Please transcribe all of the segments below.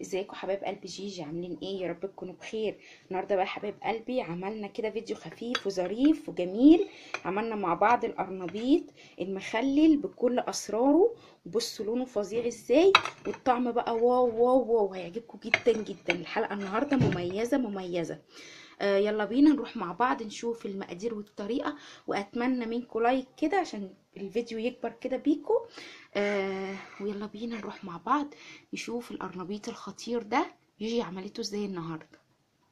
ازيكم حبايب قلبي جيجي عاملين ايه يا رب تكونوا بخير النهارده بقى حبايب قلبي عملنا كده فيديو خفيف وظريف وجميل عملنا مع بعض القرنبيط المخلل بكل اسراره بصوا لونه فظيع ازاي والطعم بقى واو واو واو هيعجبكم جدا جدا الحلقه النهارده مميزه مميزه آه يلا بينا نروح مع بعض نشوف المقادير والطريقه واتمنى منكم لايك كده عشان الفيديو يكبر كده بيكم آه ويلا بينا نروح مع بعض نشوف القرنبيط الخطير ده جيجي عملته ازاي النهارده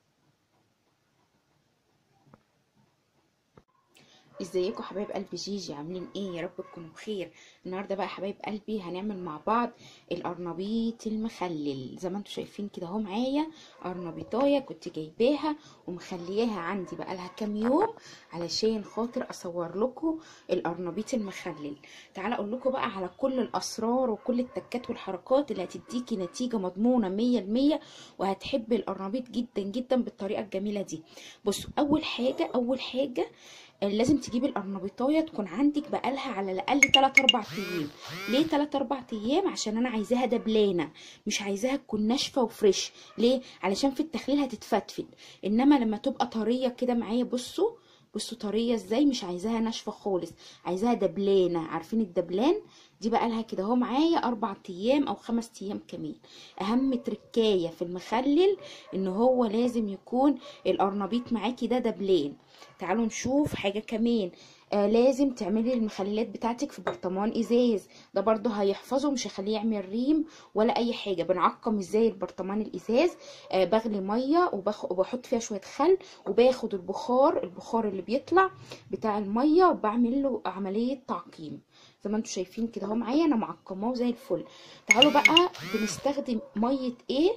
ازيكم حبايب قلبي جيجي عاملين ايه يا رب تكونوا بخير النهارده بقى حبايب قلبي هنعمل مع بعض القرنبيط المخلل زي ما انتم شايفين كده اهو معايا قرنبيطايه كنت جايباها ومخلياها عندي بقى لها كام يوم علشان خاطر اصور لكم القرنبيط المخلل تعالى اقول لكم بقى على كل الاسرار وكل التكات والحركات اللي هتديكي نتيجه مضمونه مية المية وهتحبي القرنبيط جدا جدا بالطريقه الجميله دي بصوا اول حاجه اول حاجه لازم تجيبي القرنبيطايه تكون عندك بقالها على الاقل 3 4 ايام ليه 3 4 ايام عشان انا عايزاها دبلانه مش عايزاها تكون ناشفه وفريش ليه علشان في التخليل هتتفتفت انما لما تبقى طريه كده معايا بصوا بصوا طريه ازاي مش عايزاها ناشفه خالص عايزاها دبلانه عارفين الدبلان دي بقى لها كده اهو معايا اربع ايام او خمس ايام كمان اهم تركايه في المخلل ان هو لازم يكون القرنبيط معاكي ده دبلان تعالوا نشوف حاجه كمان آه لازم تعملي المخللات بتاعتك في برطمان ازاز ده برضو هيحفظه مش هيخليه يعمل ريم ولا اي حاجه بنعقم ازاي البرطمان الازاز آه بغلي ميه وبخ... وبحط فيها شويه خل وباخد البخار البخار اللي بيطلع بتاع الميه وبعمل له عمليه تعقيم زي ما انتم شايفين كده اهو معايا انا معقماه زي الفل تعالوا بقى بنستخدم ميه ايه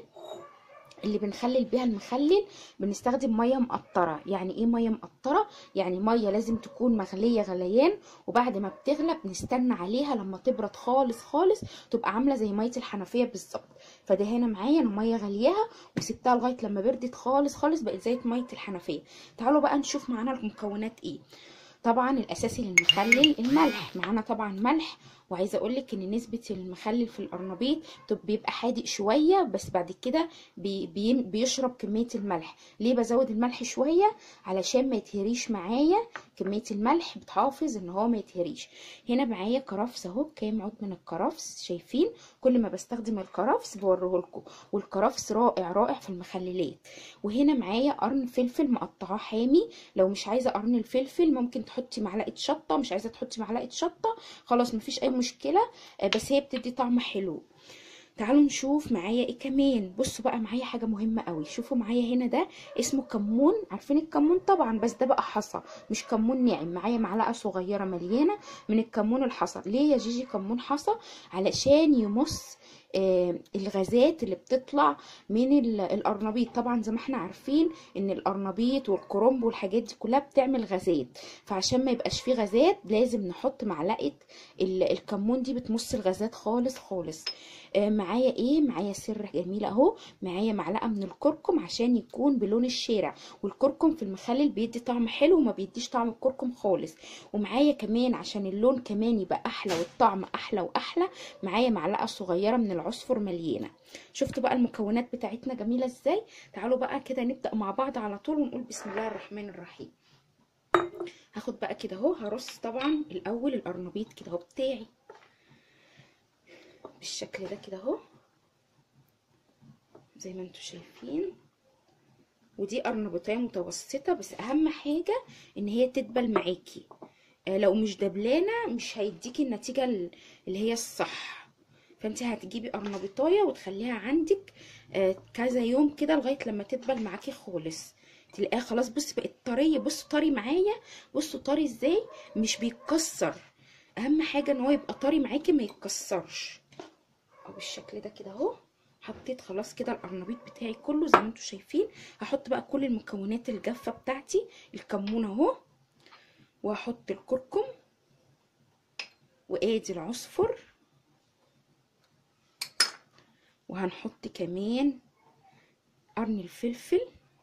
اللي بنخلل بيها المخلل بنستخدم ميه مقطره يعني ايه ميه مقطره يعني ميه لازم تكون مغليه غليان وبعد ما بتغلى بنستنى عليها لما تبرد خالص خالص تبقى عامله زي ميه الحنفيه بالظبط فده هنا معايا انا ميه غلياها وسبتها لغايه لما بردت خالص خالص بقت زي ميه الحنفيه تعالوا بقى نشوف معانا المكونات ايه طبعا الاساسي للمخلل الملح معانا طبعا ملح وعايزه اقول لك ان نسبه المخلل في القرنبيط بيبقى حادق شويه بس بعد كده بي بي بيشرب كميه الملح ليه بزود الملح شويه علشان ما يتهريش معايا كميه الملح بتحافظ ان هو ما يتهريش هنا معايا كرفس اهو كام عود من الكرفس شايفين كل ما بستخدم الكرفس بوريه لكم والكرفس رائع رائع في المخللات وهنا معايا قرن فلفل مقطعاه حامي لو مش عايزه قرن الفلفل ممكن تحطي معلقه شطه مش عايزه تحطي معلقه شطه خلاص مفيش اي مشكله بس هي بتدي طعم حلو تعالوا نشوف معايا ايه كمان بصوا بقى معايا حاجه مهمه قوي شوفوا معايا هنا ده اسمه كمون عارفين الكمون طبعا بس ده بقى حصى مش كمون ناعم معايا معلقه صغيره مليانه من الكمون الحصى ليه يا جيجي كمون حصى علشان يمص آه الغازات اللي بتطلع من القرنبيط طبعا زي ما احنا عارفين ان القرنبيط والكرنب والحاجات دي كلها بتعمل غازات فعشان ما يبقاش فيه غازات لازم نحط معلقه الكمون دي بتمص الغازات خالص خالص آه معايا ايه معايا سر جميل اهو معايا معلقه من الكركم عشان يكون بلون الشارع والكركم في المخلل بيدي طعم حلو وما بيديش طعم الكركم خالص ومعايا كمان عشان اللون كمان يبقى احلى والطعم احلى واحلى معايا معلقه صغيره من العصفر مليانه شفتوا بقى المكونات بتاعتنا جميله ازاي تعالوا بقى كده نبدا مع بعض على طول ونقول بسم الله الرحمن الرحيم هاخد بقى كده اهو هرص طبعا الاول القرنبيط كده اهو بتاعي بالشكل ده كده اهو زي ما انتم شايفين ودي قرنبيطايه متوسطه بس اهم حاجه ان هي تدبل معاكي آه لو مش دبلانه مش هيديكي النتيجه اللي هي الصح فانت هتجيبي قرنبيطايه وتخليها عندك آه كذا يوم كده لغايه لما تدبل معاكي خالص تلاقيها خلاص بص بقت طريه بصوا طري معايا بصوا طري ازاي مش بيتكسر اهم حاجه ان هو يبقى طري معاكي ما يتكسرش او بالشكل ده كده اهو حطيت خلاص كده القرنبيط بتاعي كله زي ما انتم شايفين هحط بقى كل المكونات الجافه بتاعتي الكمون اهو وهحط الكركم وادي العصفر وهنحط كمان قرن الفلفل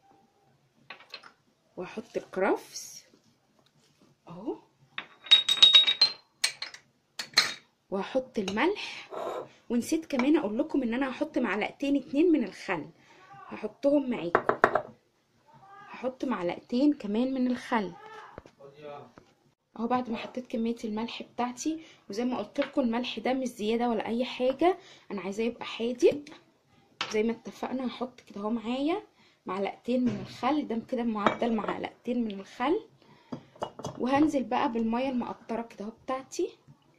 وهحط الكرفس اهو وهحط الملح ونسيت كمان اقول لكم ان انا هحط معلقتين اتنين من الخل هحطهم معاكم هحط معلقتين كمان من الخل اهو بعد ما حطيت كميه الملح بتاعتي وزي ما قلت لكم الملح ده مش زياده ولا اي حاجه انا عايزاه يبقى حادق زي ما اتفقنا هحط كده اهو معايا معلقتين من الخل ده كده معدل معلقتين من الخل وهنزل بقى بالميه المقطره كده اهو بتاعتي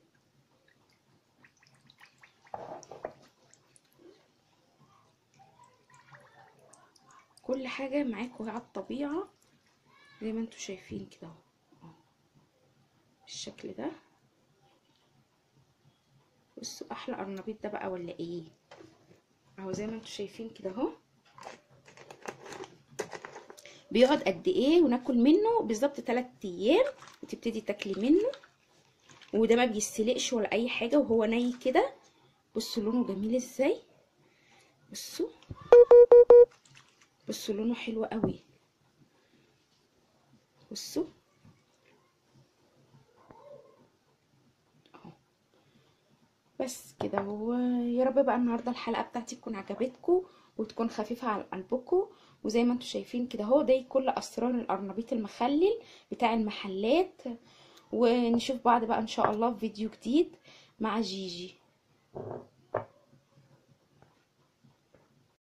كل حاجه معاكم على الطبيعه زي ما انتم شايفين كده اهو بالشكل ده بصوا احلى قرنبيط ده بقى ولا ايه اهو زي ما انتم شايفين كده اهو بيقعد قد ايه وناكل منه بالظبط 3 ايام وتبتدي تاكلي منه وده ما بيستلقش ولا اي حاجه وهو ني كده بصوا لونه جميل ازاي بصوا بصوا لونه حلو قوي بصوا اهو بس كده هو يا رب بقى النهارده الحلقه بتاعتي تكون عجبتكم وتكون خفيفه على قلبكم وزي ما انتم شايفين كده اهو ده كل اسرار القرنبيط المخلل بتاع المحلات ونشوف بعض بقى ان شاء الله في فيديو جديد مع جيجي